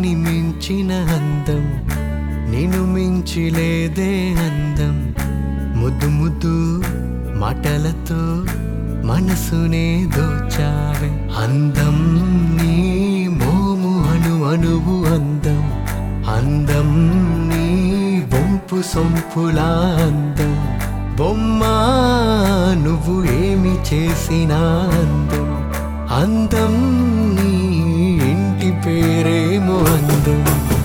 అందాన్ని మించిన అందం నేను మించిలేదే అందం ముద్దు ముద్దు మాటలతో మనసునే దోచావే అందం నీ మోము అను అణువు అందం అందం నీ వంపు సొంపులా అందం బొమ్మ నువ్వు ఏమి చేసినా అందం అందం నీ ఇంటి పేరేమో అందం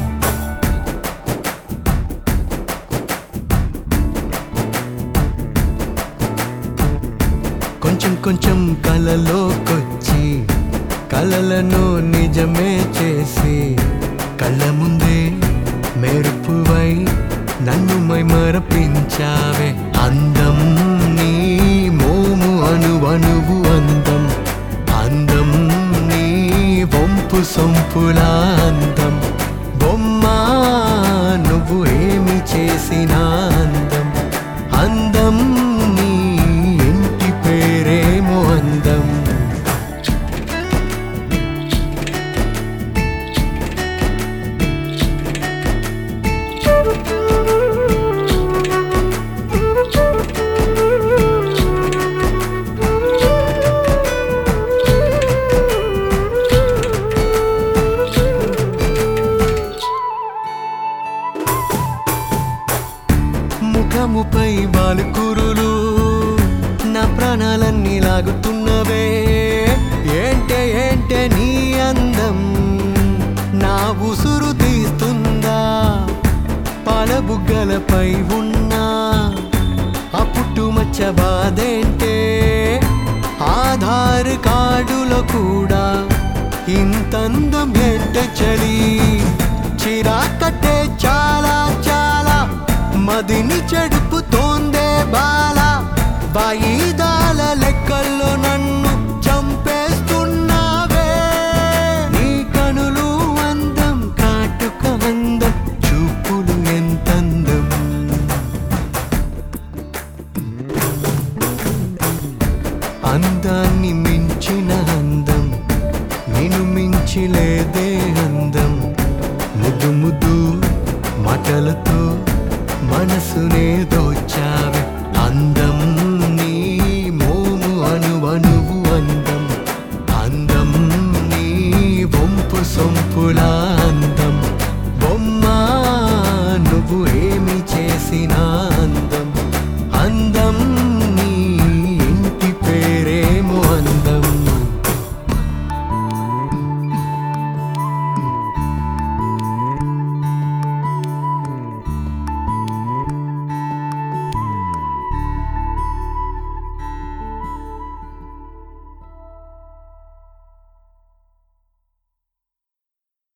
కొంచెం కొంచెం కలలోకొచ్చి కలలను నిజమే చేసి కళ్ళ ముందే మెరుపువై నన్ను మై మరపించావే అందం నీ మోము అను అణువు అందం అందం నీ వంపు సొంపులా అందం బొమ్మ నువ్వు ఏమి చేసినా అందం అందం నీ ఇంటి పేరేమో అందం ముఖముపై వాలుకురులు నా ప్రాణాలన్నీ లాగుతున్నవే ఏంటే ఏంటే నీ అందం నా ఉసురు తీస్తుందా పాల బుగ్గలపై ఉన్నా ఆ పుట్టుమచ్చ బాధేంటే ఆధార్ కార్డులో కూడా ఇంతందం ఏంటే చలి చిరాకట్టే చాలా చాలా మదిని చెడుపుతోందే బాల బాయి